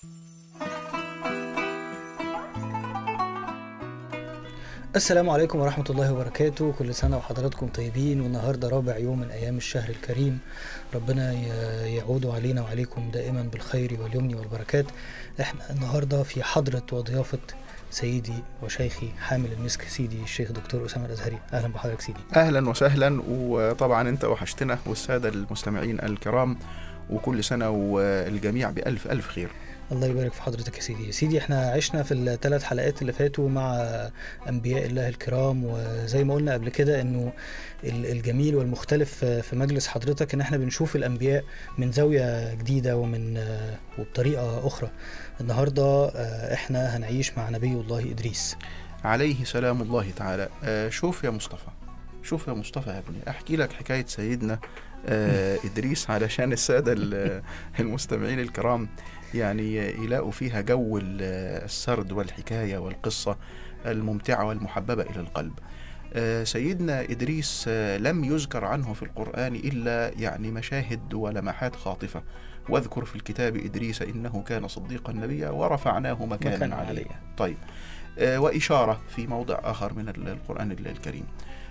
السلام عليكم ورحمة الله وبركاته كل سنة وحضراتكم طيبين والنهاردة رابع يوم من أيام الشهر الكريم ربنا ي- يعود علينا وعليكم دائما بالخير واليمن والبركات احنا النهاردة في حضرة وضيافة سيدي وشيخي حامل المسك سيدي الشيخ دكتور أسامة الأزهري أهلا بحضرتك سيدي اهلا وسهلا وطبعا انت وحشتنا والساده المستمعين الكرام وكل سنه والجميع بالف الف خير الله يبارك في حضرتك يا سيدي سيدي احنا عشنا في الثلاث حلقات اللي فاتوا مع انبياء الله الكرام وزي ما قلنا قبل كده انه ال- الجميل والمختلف في مجلس حضرتك ان احنا بنشوف الانبياء من زاوية جديدة ومن وبطريقة اخرى النهاردة اه، احنا هنعيش مع نبي الله ادريس عليه سلام الله تعالى آه شوف يا مصطفى شوف يا مصطفى يا ابني احكي لك حكايه سيدنا آه ادريس علشان الساده ال- المستمعين الكرام يعني يلاقوا فيها جو ال- السرد والحكايه والقصه الممتعه والمحببه الى القلب آه، سيدنا إدريس آه، لم يذكر عنه في القرآن إلا يعني مشاهد ولمحات خاطفة واذكر في الكتاب إدريس إنه كان صديقا نبيا ورفعناه مكانا, مكانا عليا عليا. طيب آه، وإشارة في موضع آخر من ال- القرآن ال- الكريم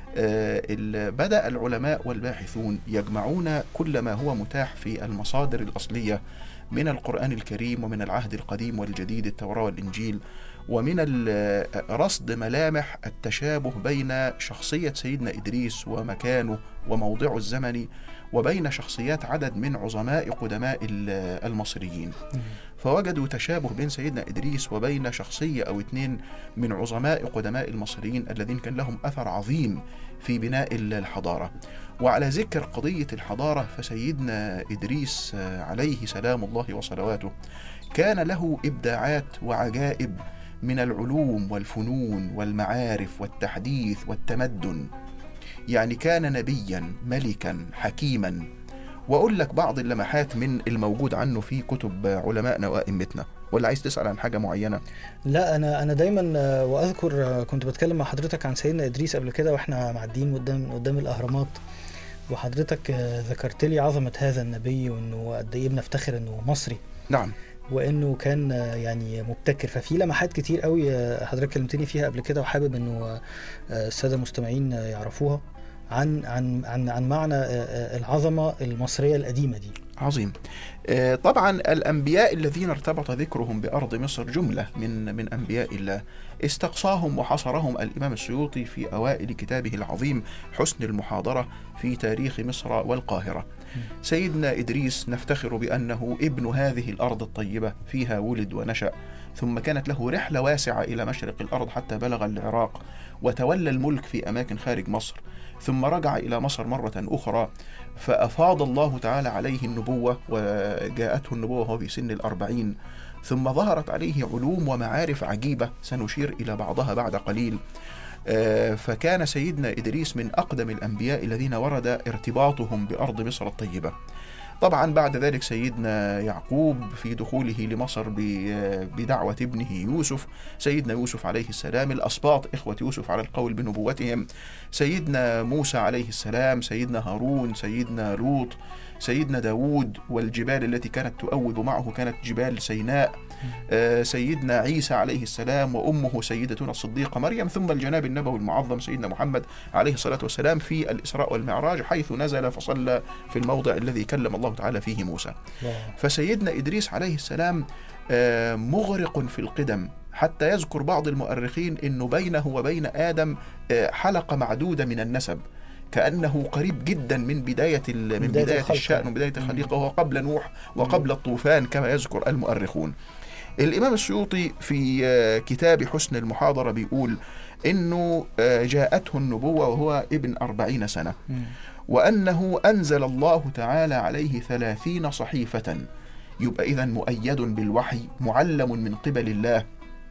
آه، ال- بدأ العلماء والباحثون يجمعون كل ما هو متاح في المصادر الأصلية من القرآن الكريم ومن العهد القديم والجديد التوراة والإنجيل ومن ال- رصد ملامح التشابه بين شخصية سيدنا إدريس ومكانه وموضعه الزمني وبين شخصيات عدد من عظماء قدماء ال- المصريين فوجدوا تشابه بين سيدنا إدريس وبين شخصية أو اتنين من عظماء قدماء المصريين الذين كان لهم أثر عظيم في بناء ال- الحضارة وعلى ذكر قضية الحضارة فسيدنا إدريس آه، عليه سلام الله وصلواته كان له إبداعات وعجائب من العلوم والفنون والمعارف والتحديث والتمدن يعني كان نبيا ملكا حكيما واقول لك بعض اللمحات من الموجود عنه في كتب علمائنا وائمتنا ولا عايز تسال عن حاجه معينه لا انا انا دايما آه، واذكر آه، كنت بتكلم مع حضرتك عن سيدنا ادريس قبل كده واحنا معديين قدام قدام الاهرامات وحضرتك آه، ذكرت لي عظمه هذا النبي وانه قد ايه بنفتخر انه مصري نعم وانه كان آه، يعني مبتكر ففي لمحات كتير قوي آه، حضرتك كلمتني فيها قبل كده وحابب انه آه، آه، الساده المستمعين آه، يعرفوها عن عن عن عن معنى آه، آه، العظمه المصريه القديمه دي عظيم آه، طبعا الانبياء الذين ارتبط ذكرهم بارض مصر جمله من من انبياء الله استقصاهم وحصرهم الامام السيوطي في اوائل كتابه العظيم حسن المحاضره في تاريخ مصر والقاهره سيدنا ادريس نفتخر بانه ابن هذه الارض الطيبه فيها ولد ونشا ثم كانت له رحله واسعه الى مشرق الارض حتى بلغ العراق وتولى الملك في اماكن خارج مصر ثم رجع الى مصر مره اخرى فافاض الله تعالى عليه النبوه وجاءته النبوه وهو في سن الاربعين ثم ظهرت عليه علوم ومعارف عجيبه سنشير الى بعضها بعد قليل آه، فكان سيدنا ادريس من اقدم الانبياء الذين ورد ارتباطهم بارض مصر الطيبه طبعا بعد ذلك سيدنا يعقوب في دخوله لمصر ب- بدعوة ابنه يوسف سيدنا يوسف عليه السلام الأسباط إخوة يوسف على القول بنبوتهم سيدنا موسى عليه السلام سيدنا هارون سيدنا لوط سيدنا داود والجبال التي كانت تؤوب معه كانت جبال سيناء آه، سيدنا عيسى عليه السلام وأمه سيدتنا الصديقة مريم ثم الجناب النبوي المعظم سيدنا محمد عليه الصلاة والسلام في الإسراء والمعراج حيث نزل فصلى في الموضع الذي كلم الله تعالى فيه موسى الله. فسيدنا إدريس عليه السلام آه، مغرق في القدم حتى يذكر بعض المؤرخين أنه بينه وبين آدم آه، حلقة معدودة من النسب كأنه قريب جدا من بداية ال- من بداية بداية الخلق. الشأن وبداية الخليقة وهو قبل نوح وقبل الطوفان كما يذكر المؤرخون الإمام السيوطي في آه، كتاب حسن المحاضرة بيقول إنه آه، جاءته النبوة وهو ابن أربعين سنة مم. وأنه أنزل الله تعالى عليه ثلاثين صحيفة يبقى إذا مؤيد بالوحي معلم من قبل الله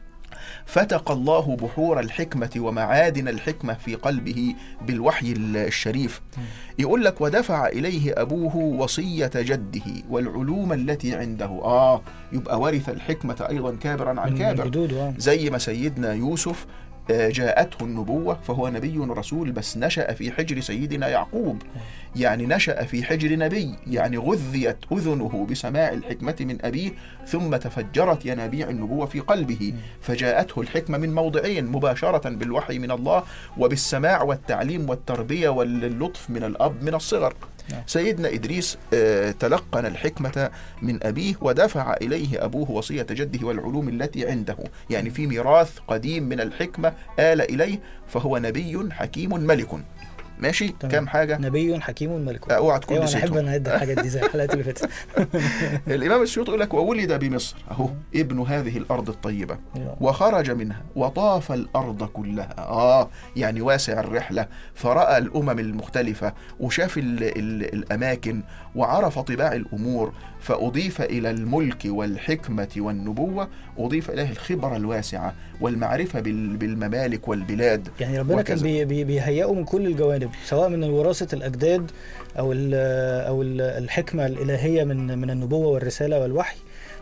فتق الله بحور الحكمة ومعادن الحكمة في قلبه بالوحي الشريف يقول لك ودفع إليه أبوه وصية جده والعلوم التي عنده آه يبقى ورث الحكمة أيضا كابرا عن من كابر الجدود آه. زي ما سيدنا يوسف آه، جاءته النبوة فهو نبي رسول بس نشأ في حجر سيدنا يعقوب يعني نشأ في حجر نبي يعني غذيت أذنه بسماع الحكمة من أبيه ثم تفجرت ينابيع النبوة في قلبه فجاءته الحكمة من موضعين مباشرة بالوحي من الله وبالسماع والتعليم والتربية واللطف من الأب من الصغر نعم. سيدنا إدريس آه، تلقن الحكمة من أبيه ودفع إليه أبوه وصية جده والعلوم التي عنده يعني في ميراث قديم من الحكمة آل إليه فهو نبي حكيم ملك ماشي تمام. كام حاجة نبي حكيم ملك آه، اوعى تكون ايوه انا احب نسيتهم. انا اعد الحاجات دي زي الحلقات اللي فاتت الإمام السيوطي يقول لك وولد بمصر أهو ابن هذه الأرض الطيبة وخرج منها وطاف الأرض كلها آه يعني واسع الرحلة فرأى الأمم المختلفة وشاف ال ال الأماكن وعرف طباع الأمور فأضيف إلى الملك والحكمة والنبوة أضيف إليه الخبرة الواسعة والمعرفة بال بالممالك والبلاد يعني ربنا كان وكذا. بي بي بيهيئه من كل الجوانب سواء من وراثه الاجداد او ال او ال الحكمه الالهيه من من النبوه والرساله والوحي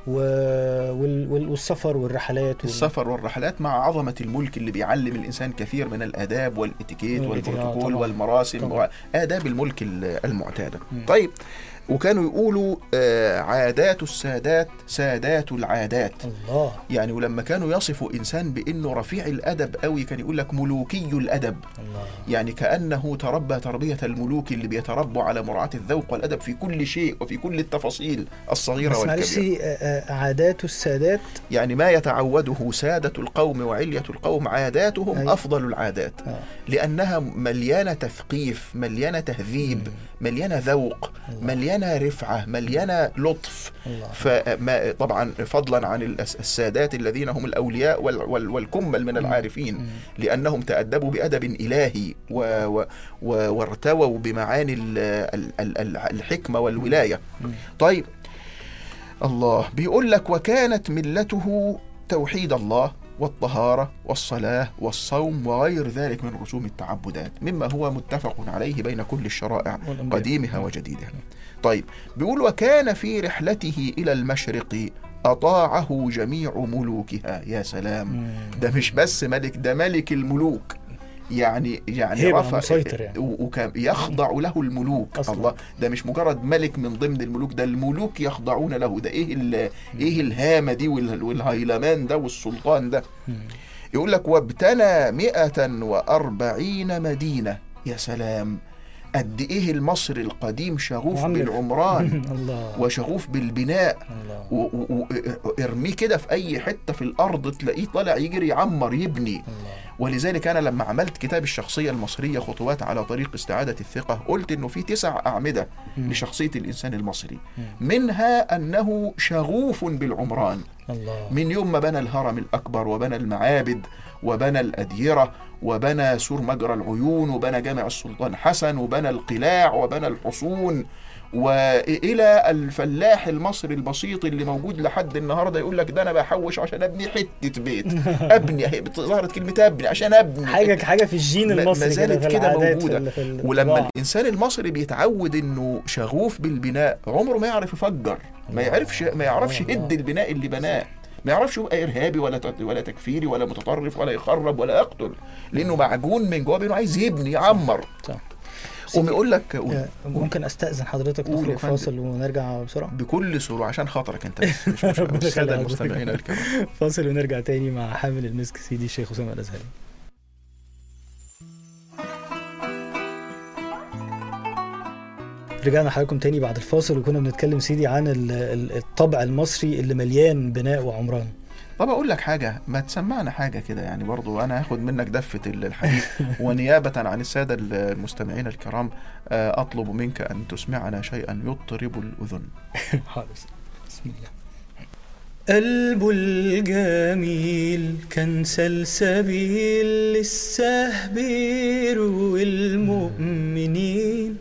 و- وال- وال- والسفر والرحلات وال- السفر والرحلات مع عظمة الملك اللي بيعلم الإنسان كثير من الآداب والإتيكيت والإتيكيت، آه، والبروتوكول طبعاً. والمراسم طبعاً. وآداب الملك ال- المعتادة مم. طيب وكانوا يقولوا آه، عادات السادات سادات العادات الله يعني ولما كانوا يصفوا إنسان بأنه رفيع الأدب قوي كان يقول لك ملوكي الأدب الله يعني كأنه تربى تربية الملوك اللي بيتربوا على مراعاة الذوق والأدب في كل شيء وفي كل التفاصيل الصغيرة بس والكبيرة معلش آه، آه، عادات السادات يعني ما يتعوده سادة القوم وعلية القوم عاداتهم أيوة. أفضل العادات آه. لأنها مليانة تثقيف مليانة تهذيب مم. مليانة ذوق الله. مليانة رفعة مليانة لطف الله فما طبعا فضلا عن الأس- السادات الذين هم الأولياء وال- وال- والكمل من العارفين مم. لأنهم تأدبوا بأدب إلهي و و و وارتووا بمعاني ال- ال- ال- ال- الحكمة والولاية مم. طيب الله بيقول لك وكانت ملته توحيد الله والطهارة والصلاة والصوم وغير ذلك من رسوم التعبدات مما هو متفق عليه بين كل الشرائع والأنبياء. قديمها وجديدها طيب بيقول وكان في رحلته إلى المشرق أطاعه جميع ملوكها يا سلام مم. ده مش بس ملك ده ملك الملوك يعني يعني هيبة رفع مسيطر يعني. و- وكان يخضع له الملوك أصلاً. الله ده مش مجرد ملك من ضمن الملوك ده الملوك يخضعون له ده ايه ال- ايه الهامه دي وال- والهيلمان ده والسلطان ده مم. يقول لك وابتنى مئة وأربعين مدينة يا سلام قد ايه المصري القديم شغوف معمر. بالعمران الله وشغوف بالبناء الله و- و- و- ارميه كده في اي حته في الارض تلاقيه طالع يجري يعمر يبني الله ولذلك انا لما عملت كتاب الشخصيه المصريه خطوات على طريق استعاده الثقه قلت انه في تسع اعمده مم. لشخصيه الانسان المصري مم. منها انه شغوف بالعمران الله من يوم ما بنى الهرم الاكبر وبنى المعابد وبنى الاديره وبنى سور مجرى العيون وبنى جامع السلطان حسن وبنى القلاع وبنى الحصون والى الفلاح المصري البسيط اللي موجود لحد النهارده يقول لك ده انا بحوش عشان ابني حته بيت ابني اهي ظهرت كلمه ابني عشان ابني حاجه حاجه في الجين ما- المصري ما زالت في كده العادات، موجودة. في ال- في ال- ولما الطباع. الانسان المصري بيتعود انه شغوف بالبناء عمره ما يعرف يفجر ما الله. يعرفش ما يعرفش الله. يهد البناء اللي بناه ما يعرفش يبقى ارهابي ولا تت- ولا تكفيري ولا متطرف ولا يخرب ولا يقتل لانه معجون من جواه انه عايز يبني يعمر صح. قوم يقول لك قول. آه، ممكن استاذن حضرتك قول يا نخرج فندم. فاصل ونرجع بسرعه بكل سرور عشان خاطرك انت بس مش مش ربنا الساده يخليك. المستمعين الكرام فاصل ونرجع تاني مع حامل المسك سيدي الشيخ اسامه الازهري رجعنا حضراتكم تاني بعد الفاصل وكنا بنتكلم سيدي عن ال- ال- الطبع المصري اللي مليان بناء وعمران طب اقول لك حاجه ما تسمعنا حاجه كده يعني برضو انا هاخد منك دفه الحديث ونيابه عن الساده المستمعين الكرام آه، اطلب منك ان تسمعنا شيئا يطرب الاذن حاضر بسم الله قلبه الجميل كان سلسبيل للسهبير والمؤمنين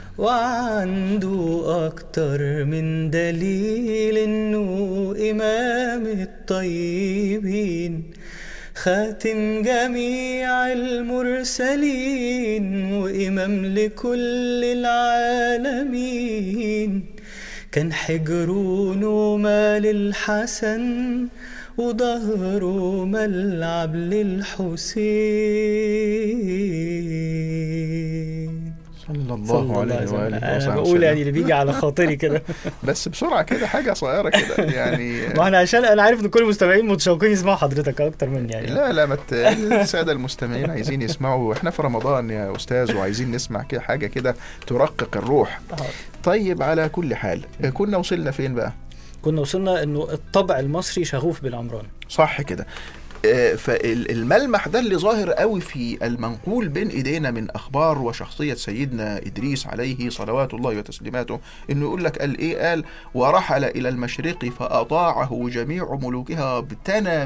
وعنده أكتر من دليل إنه إمام الطيبين خاتم جميع المرسلين وإمام لكل العالمين كان حجره نومة للحسن وظهره ملعب للحسين صلى صلى الله عليه وسلم. واله انا وصحبه بقول وسلم. يعني اللي بيجي على خاطري كده بس بسرعه كده حاجه صغيره كده يعني ما احنا عشان انا عارف ان كل المستمعين متشوقين يسمعوا حضرتك اكتر مني يعني لا لا ما ت- الساده المستمعين عايزين يسمعوا احنا في رمضان يا استاذ وعايزين نسمع كده حاجه كده ترقق الروح آه. طيب على كل حال كنا وصلنا فين بقى كنا وصلنا انه الطبع المصري شغوف بالعمران صح كده آه، فالملمح ده اللي ظاهر قوي في المنقول بين ايدينا من اخبار وشخصيه سيدنا ادريس عليه صلوات الله وتسليماته انه يقول لك قال ايه قال ورحل الى المشرق فاطاعه جميع ملوكها ابتنى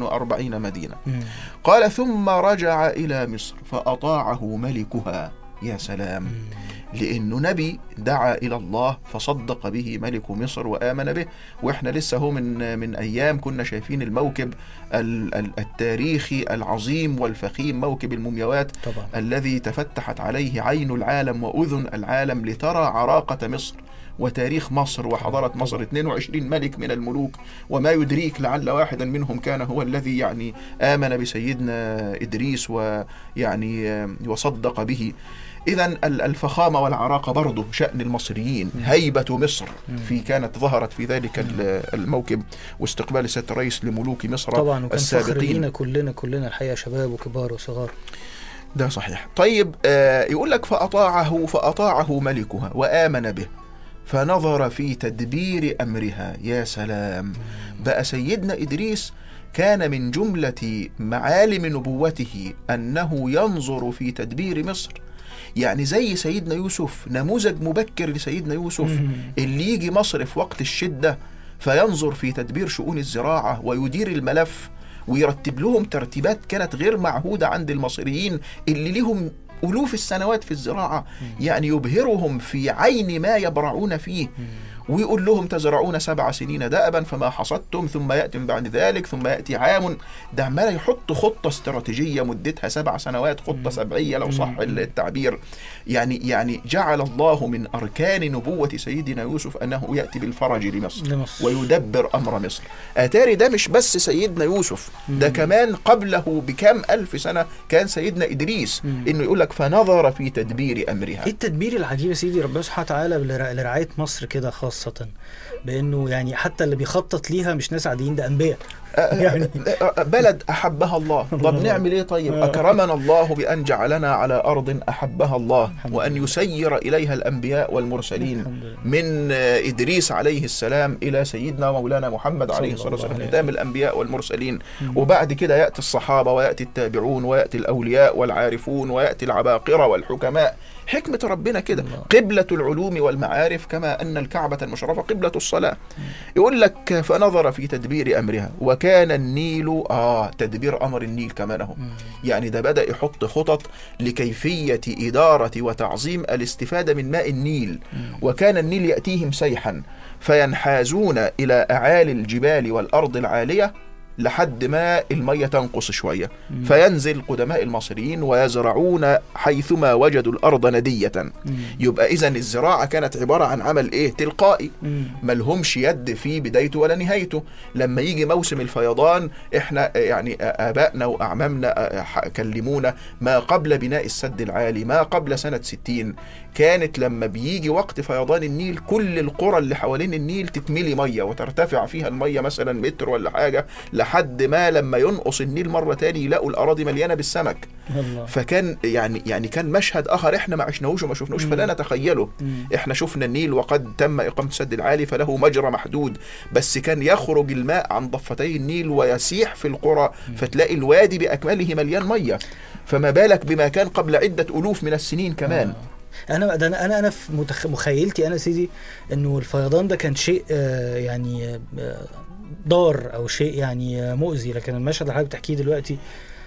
140 مدينه مم. قال ثم رجع الى مصر فاطاعه ملكها يا سلام مم. لانه نبي دعا الى الله فصدق به ملك مصر وامن به واحنا لسه هو من من ايام كنا شايفين الموكب ال- ال- التاريخي العظيم والفخيم موكب المومياوات طبعا الذي تفتحت عليه عين العالم واذن العالم لترى عراقه مصر وتاريخ مصر وحضارة مصر 22 ملك من الملوك وما يدريك لعل واحدا منهم كان هو الذي يعني آمن بسيدنا إدريس ويعني آه، وصدق به إذا الفخامة والعراقة برضه شأن المصريين هيبة مصر في كانت ظهرت في ذلك ال- الموكب واستقبال سيادة الرئيس لملوك مصر طبعا وكان فخر السابقين لينا كلنا كلنا الحقيقه شباب وكبار وصغار ده صحيح طيب آه يقول لك فأطاعه فأطاعه ملكها وآمن به فنظر في تدبير أمرها يا سلام بقى سيدنا إدريس كان من جملة معالم نبوته أنه ينظر في تدبير مصر يعني زي سيدنا يوسف نموذج مبكر لسيدنا يوسف مم. اللي يجي مصر في وقت الشدة فينظر في تدبير شؤون الزراعة ويدير الملف ويرتب لهم ترتيبات كانت غير معهودة عند المصريين اللي لهم ألوف السنوات في الزراعة يعني يبهرهم في عين ما يبرعون فيه ويقول لهم تزرعون سبع سنين دأبا فما حصدتم ثم يأتي من بعد ذلك ثم يأتي عام ده عمال يحط خطة استراتيجية مدتها سبع سنوات خطة سبعية لو صح التعبير يعني يعني جعل الله من أركان نبوة سيدنا يوسف أنه يأتي بالفرج لمصر لمصر ويدبر أمر مصر أتاري ده مش بس سيدنا يوسف ده كمان قبله بكام ألف سنة كان سيدنا إدريس مم. إنه يقول لك فنظر في تدبير أمرها ايه التدبير العجيب يا سيدي ربنا سبحانه وتعالى لرع- لرعايه مصر كده خاصه بانه يعني حتى اللي بيخطط ليها مش ناس عاديين ده انبياء يعني بلد أحبها الله طب نعمل إيه طيب أكرمنا الله بأن جعلنا على أرض أحبها الله الحمد وأن لله. يسير إليها الأنبياء والمرسلين الحمد لله. من آه، إدريس عليه السلام إلى سيدنا مولانا محمد عليه صلى الصلاة الله والسلام عليه ختام الأنبياء والمرسلين وبعد كده يأتي الصحابة ويأتي التابعون ويأتي الأولياء والعارفون ويأتي العباقرة والحكماء حكمة ربنا كده الله. قبلة العلوم والمعارف كما أن الكعبة المشرفة قبلة الصلاة يقول لك فنظر في تدبير أمرها وكان النيل آه تدبير أمر النيل كمان أهو مم. يعني ده بدأ يحط خطط لكيفية إدارة وتعظيم الاستفادة من ماء النيل وكان النيل يأتيهم سيحا فينحازون إلى أعالي الجبال والأرض العالية لحد ما المية تنقص شوية فينزل قدماء المصريين ويزرعون حيثما وجدوا الأرض ندية مم. يبقى إذا الزراعة كانت عبارة عن عمل إيه تلقائي مم. ملهمش يد في بدايته ولا نهايته لما يجي موسم الفيضان احنا يعني ابائنا واعمامنا ح- كلمونا ما قبل بناء السد العالي ما قبل سنة 60 كانت لما بيجي وقت فيضان النيل كل القرى اللي حوالين النيل تتملي مية وترتفع فيها المية مثلا متر ولا حاجة لحد ما لما ينقص النيل مرة تاني يلاقوا الأراضي مليانة بالسمك الله فكان يعني يعني كان مشهد آخر احنا ما عشناهوش وما شفناهوش مم. فلا نتخيله مم. احنا شفنا النيل وقد تم اقامه السد العالي فله مجرى محدود بس كان يخرج الماء عن ضفتي النيل ويسيح في القرى فتلاقي الوادي باكمله مليان ميه فما بالك بما كان قبل عده الوف من السنين كمان آه. انا ده انا انا انا في متخ... مخيلتي انا سيدي انه الفيضان ده كان شيء آه، يعني آه، ضار او شيء يعني آه، مؤذي لكن المشهد اللي حضرتك بتحكيه دلوقتي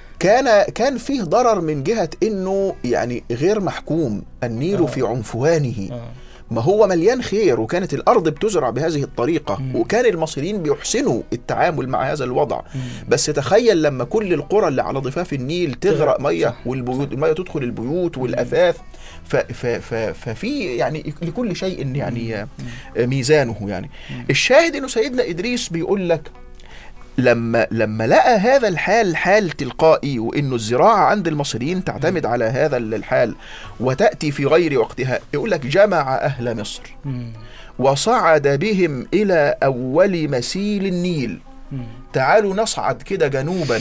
كان كان فيه ضرر من جهه انه يعني غير محكوم النيل آه. في عنفوانه اه ما هو مليان خير وكانت الارض بتزرع بهذه الطريقه مم. وكان المصريين بيحسنوا التعامل مع هذا الوضع مم. بس تخيل لما كل القرى اللي على ضفاف النيل تغرق تغرق، ميه صح. والبيوت الميه تدخل البيوت والاثاث ف ف ف ففي يعني لكل شيء يعني آه، ميزانه يعني الشاهد انه سيدنا ادريس بيقول لك لما لما لقى هذا الحال حال تلقائي وانه الزراعه عند المصريين تعتمد على هذا الحال وتاتي في غير وقتها يقول لك جمع اهل مصر مم. وصعد بهم الى اول مسيل النيل مم. تعالوا نصعد كده جنوبا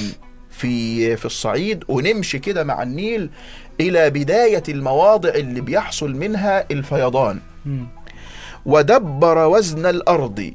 في في الصعيد ونمشي كده مع النيل الى بدايه المواضع اللي بيحصل منها الفيضان مم. ودبر وزن الارض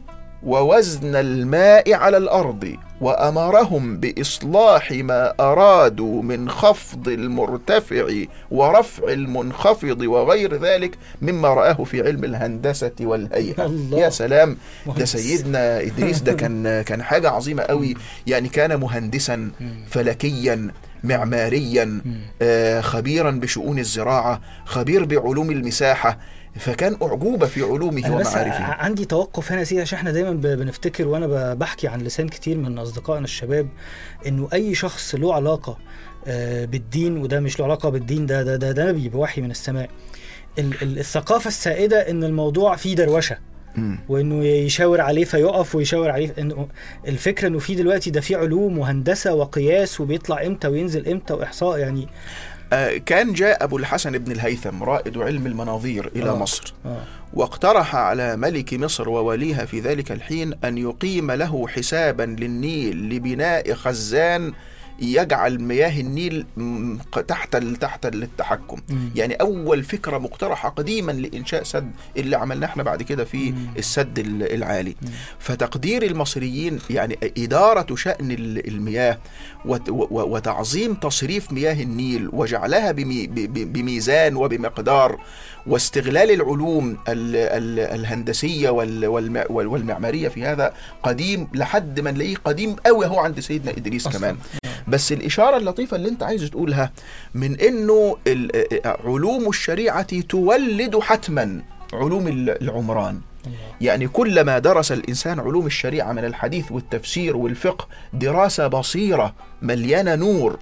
ووزن الماء على الارض وامرهم باصلاح ما ارادوا من خفض المرتفع ورفع المنخفض وغير ذلك مما راه في علم الهندسه والهيئه الله. يا سلام ده مهندس. سيدنا ادريس ده كان كان حاجه عظيمه قوي يعني كان مهندسا مم. فلكيا معماريا مم. آه، خبيرا بشؤون الزراعه خبير بعلوم المساحه فكان اعجوبه في علومه انا بس ومعارفه ع- عندي توقف هنا يا سيدي عشان احنا دايما ب- بنفتكر وانا ب- بحكي عن لسان كتير من اصدقائنا الشباب انه اي شخص له علاقه آه، بالدين وده مش له علاقه بالدين ده ده ده, ده نبي بوحي من السماء ال- ال- الثقافه السائده ان الموضوع فيه دروشه مم. وانه يشاور عليه فيقف ويشاور عليه انه الفكره انه في دلوقتي ده في علوم وهندسه وقياس وبيطلع امتى وينزل امتى واحصاء يعني آه، كان جاء أبو الحسن بن الهيثم رائد علم المناظير إلى آه. مصر اه واقترح على ملك مصر ووليها في ذلك الحين أن يقيم له حسابا للنيل لبناء خزان يجعل مياه النيل م- تحت ال- تحت التحكم مم. يعني أول فكرة مقترحة قديما لإنشاء سد اللي عملناه احنا بعد كده في مم. السد ال- العالي مم. فتقدير المصريين يعني إدارة شأن ال- المياه وت- و- وتعظيم تصريف مياه النيل وجعلها بمي- ب- ب- بميزان وبمقدار واستغلال العلوم ال- ال- الهندسية وال- والم- وال- والمعمارية في هذا قديم لحد ما نلاقيه قديم قوي هو عند سيدنا إدريس أصلاً. كمان بس الإشارة اللطيفة اللي أنت عايز تقولها من إنه ال- علوم الشريعة تولد حتما علوم ال- العمران الله. يعني كلما درس الإنسان علوم الشريعة من الحديث والتفسير والفقه دراسة بصيرة مليانة نور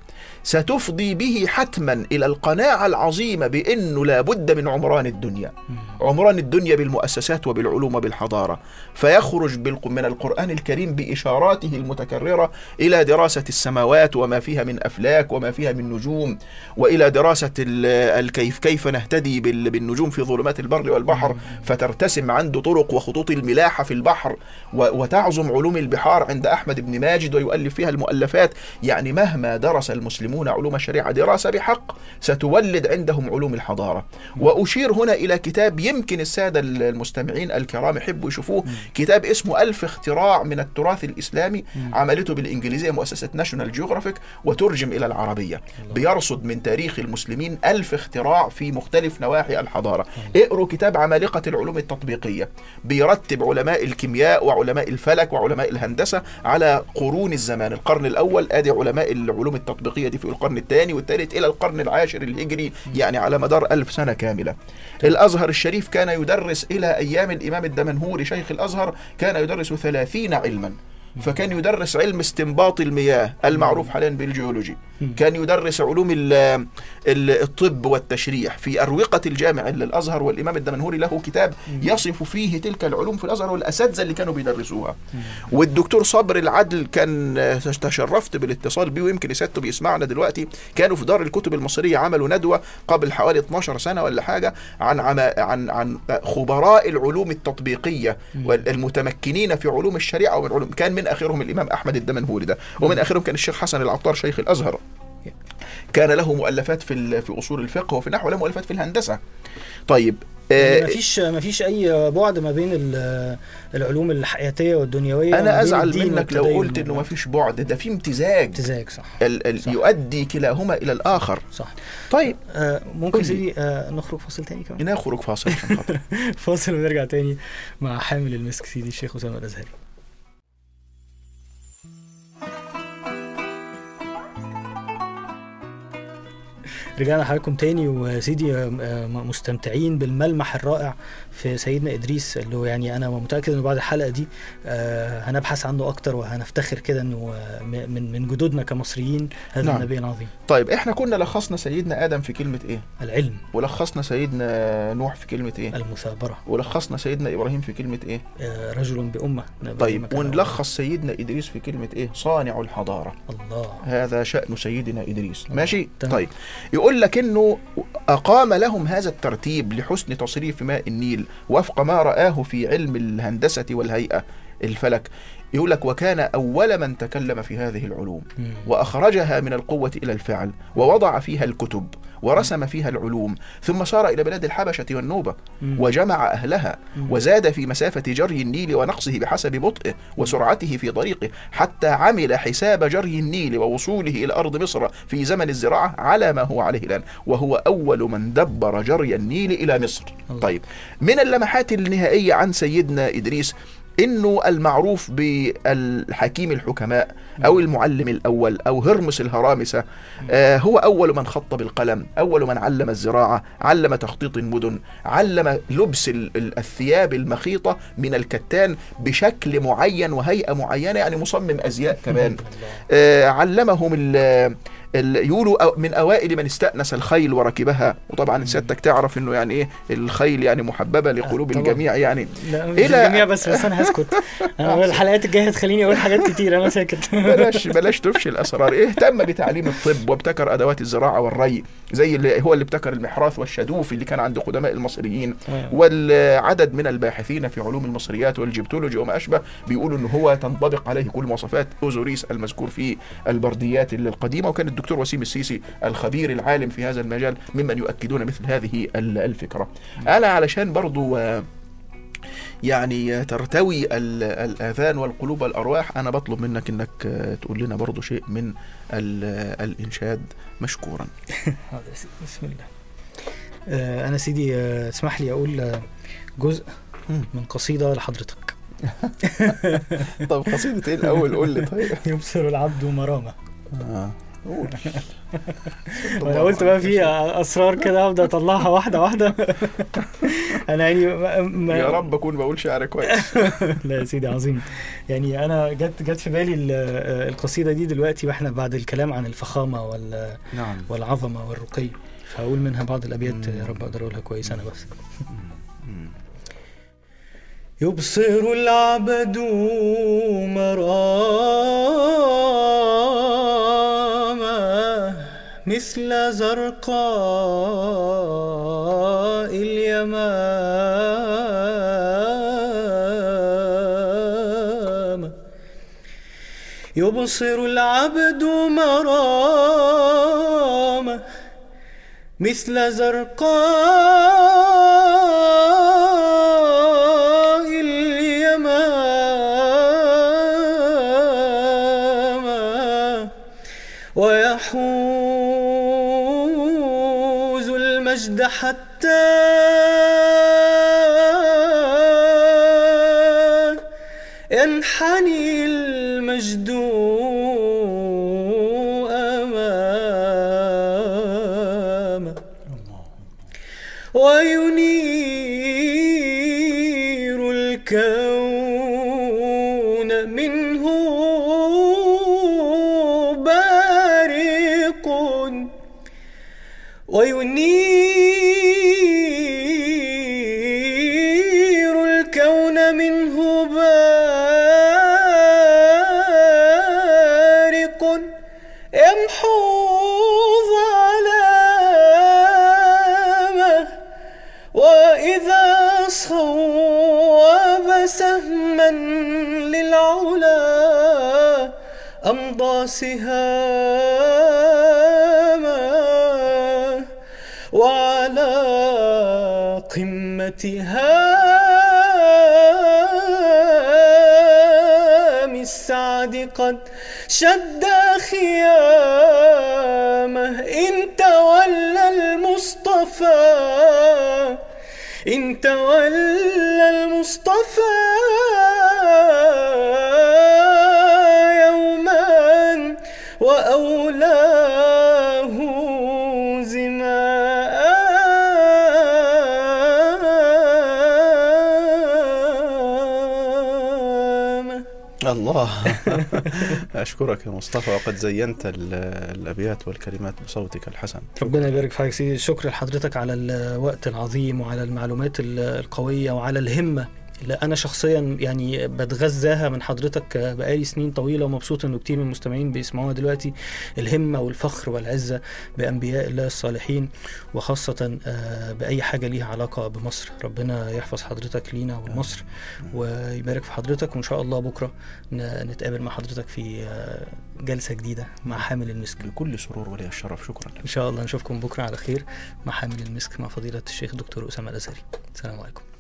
ستفضي به حتما إلى القناعة العظيمة بأنه لا بد من عمران الدنيا مم. عمران الدنيا بالمؤسسات وبالعلوم وبالحضارة فيخرج بالق- من القرآن الكريم بإشاراته المتكررة إلى دراسة السماوات وما فيها من أفلاك وما فيها من نجوم وإلى دراسة ال- الكيف كيف نهتدي بال- بالنجوم في ظلمات البر والبحر فترتسم عنده طرق وخطوط الملاحة في البحر و- وتعظم علوم البحار عند أحمد بن ماجد ويؤلف فيها المؤلفات يعني مهما درس المسلمون علوم الشريعة دراسة بحق ستولد عندهم علوم الحضارة وأشير هنا إلى كتاب يمكن السادة المستمعين الكرام يحبوا يشوفوه كتاب اسمه ألف اختراع من التراث الإسلامي عملته بالإنجليزية مؤسسة ناشونال جيوغرافيك وترجم إلى العربية بيرصد من تاريخ المسلمين ألف اختراع في مختلف نواحي الحضارة اقروا كتاب عمالقة العلوم التطبيقية بيرتب علماء الكيمياء وعلماء الفلك وعلماء الهندسة على قرون الزمان القرن الأول أدي علماء العلوم التطبيقية دي في القرن الثاني والثالث إلى القرن العاشر الهجري يعني على مدار ألف سنة كاملة الأزهر الشريف كان يدرس إلى أيام الإمام الدمنهوري شيخ الأزهر كان يدرس ثلاثين علما فكان يدرس علم استنباط المياه المعروف حاليا بالجيولوجي كان يدرس علوم ال- ال- الطب والتشريح في أروقة الجامع للأزهر والإمام الدمنهوري له كتاب يصف فيه تلك العلوم في الأزهر والأساتذة اللي كانوا بيدرسوها والدكتور صبر العدل كان آه، تشرفت بالاتصال بيه ويمكن إساتته بيسمعنا دلوقتي كانوا في دار الكتب المصرية عملوا ندوة قبل حوالي 12 سنة ولا حاجة عن عما عن عن خبراء العلوم التطبيقية والمتمكنين في علوم الشريعة والعلوم كان من آخرهم الإمام أحمد الدمنهوري ده ومن آخرهم كان الشيخ حسن العطار شيخ الأزهر كان له مؤلفات في ال- في اصول الفقه وفي نحو له مؤلفات في الهندسه طيب يعني آه مفيش مفيش اي بعد ما بين ال- العلوم الحياتيه والدنيويه وما انا بين ازعل الدين منك لو والتدين قلت انه ما فيش بعد ده في امتزاج امتزاج صح ال ال صح. يؤدي كلاهما الى الاخر صح طيب آه ممكن قول لي. سيدي آه نخرج فاصل تاني كمان نخرج فاصل عشان خاطر فاصل ونرجع تاني مع حامل المسك سيدي الشيخ اسامه الازهري رجعنا لحضراتكم تاني وسيدي آه، آه، مستمتعين بالملمح الرائع في سيدنا ادريس اللي هو يعني انا متاكد انه بعد الحلقه دي آه، هنبحث عنه اكتر وهنفتخر كده انه آه، م- من من جدودنا كمصريين هذا نعم. النبي العظيم طيب احنا كنا لخصنا سيدنا ادم في كلمه ايه العلم ولخصنا سيدنا نوح في كلمه ايه المثابره ولخصنا سيدنا ابراهيم في كلمه ايه آه، رجل بامه نبي طيب مكان ونلخص سيدنا ادريس في كلمه ايه صانع الحضاره الله هذا شأن سيدنا إدريس الله. ماشي تمام. طيب يقول لك إنه أقام لهم هذا الترتيب لحسن تصريف ماء النيل وفق ما رآه في علم الهندسة والهيئة الفلك يقول لك وكان أول من تكلم في هذه العلوم مم. وأخرجها من القوة إلى الفعل ووضع فيها الكتب ورسم فيها العلوم ثم سار إلى بلاد الحبشة والنوبة مم. وجمع أهلها مم. وزاد في مسافة جري النيل ونقصه بحسب بطئه وسرعته في طريقه حتى عمل حساب جري النيل ووصوله إلى أرض مصر في زمن الزراعة على ما هو عليه الآن وهو أول من دبر جري النيل إلى مصر الله. طيب من اللمحات النهائية عن سيدنا إدريس انه المعروف بالحكيم الحكماء او المعلم الاول او هرمس الهرامسه آه هو اول من خط بالقلم اول من علم الزراعه علم تخطيط المدن علم لبس ال- ال- الثياب المخيطه من الكتان بشكل معين وهيئه معينه يعني مصمم ازياء كمان الله. آه، علمهم ال ال- يقولوا أو- من اوائل من استانس الخيل وركبها وطبعا سيادتك تعرف انه يعني ايه الخيل يعني محببه لقلوب طبعاً. الجميع يعني لا مش إلى- الجميع بس بس انا هسكت انا الحلقات الجايه هتخليني اقول حاجات كتير انا ساكت بلاش بلاش تفشي الاسرار اهتم بتعليم الطب وابتكر ادوات الزراعه والري زي اللي هو اللي ابتكر المحراث والشدوف اللي كان عند قدماء المصريين آه. والعدد من الباحثين في علوم المصريات والجبتولوجي وما اشبه بيقولوا ان هو تنطبق عليه كل مواصفات اوزوريس المذكور في البرديات القديمه وكان الدكتور وسيم السيسي الخبير العالم في هذا المجال ممن يؤكدون مثل هذه ال- الفكره انا علشان برضو آه، يعني ترتوي ال- الاذان والقلوب والارواح انا بطلب منك انك آه، تقول لنا برضو شيء من ال- الانشاد مشكورا حاضر يا سيدي بسم الله آه، انا سيدي آه، اسمح لي اقول آه، جزء مم. من قصيده لحضرتك طب قصيده ايه الاول قول لي طيب يبصر العبد مرامه آه. قول انا قلت بقى في اسرار كده ابدا اطلعها واحده واحده انا يعني ما- ما- يا رب اكون بقول شعر كويس لا يا سيدي عظيم يعني انا جت جت في بالي ال- آه، القصيده دي دلوقتي واحنا بعد الكلام عن الفخامه وال- نعم والعظمه والرقي فهقول منها بعض الابيات يا رب اقدر اقولها كويس انا بس يبصر العبد مرامه مثل زرقاء اليمامة يبصر العبد مرامه مثل زرقاء اليمامة ويحوز المجد حتى ينحني المجد أمامه وينير الكون منه بارق وينير الكون منه بارق يمحو ظلامه وإذا صوب سهما للعلا أمضى سهاما وعلى قمتها السعد قد شد خيامه إن تولى المصطفى إن تولى المصطفى يوما وأولاه الله أشكرك يا مصطفى وقد زينت ال- الأبيات والكلمات بصوتك الحسن ربنا يبارك في حضرتك سيدي شكر لحضرتك على الوقت العظيم وعلى المعلومات ال- القوية وعلى الهمة اللي أنا شخصيا يعني بتغذاها من حضرتك بقالي سنين طويلة ومبسوط إنه كتير من المستمعين بيسمعوها دلوقتي الهمة والفخر والعزة بأنبياء الله الصالحين وخاصة آه، بأي حاجة ليها علاقة بمصر ربنا يحفظ حضرتك لينا ولمصر ويبارك في حضرتك وإن شاء الله بكرة ن- نتقابل مع حضرتك في آه، جلسة جديدة مع حامل المسك بكل سرور ولي الشرف شكرا لك ان شاء الله نشوفكم بكره على خير مع حامل المسك مع فضيله الشيخ دكتور اسامه الازهري السلام عليكم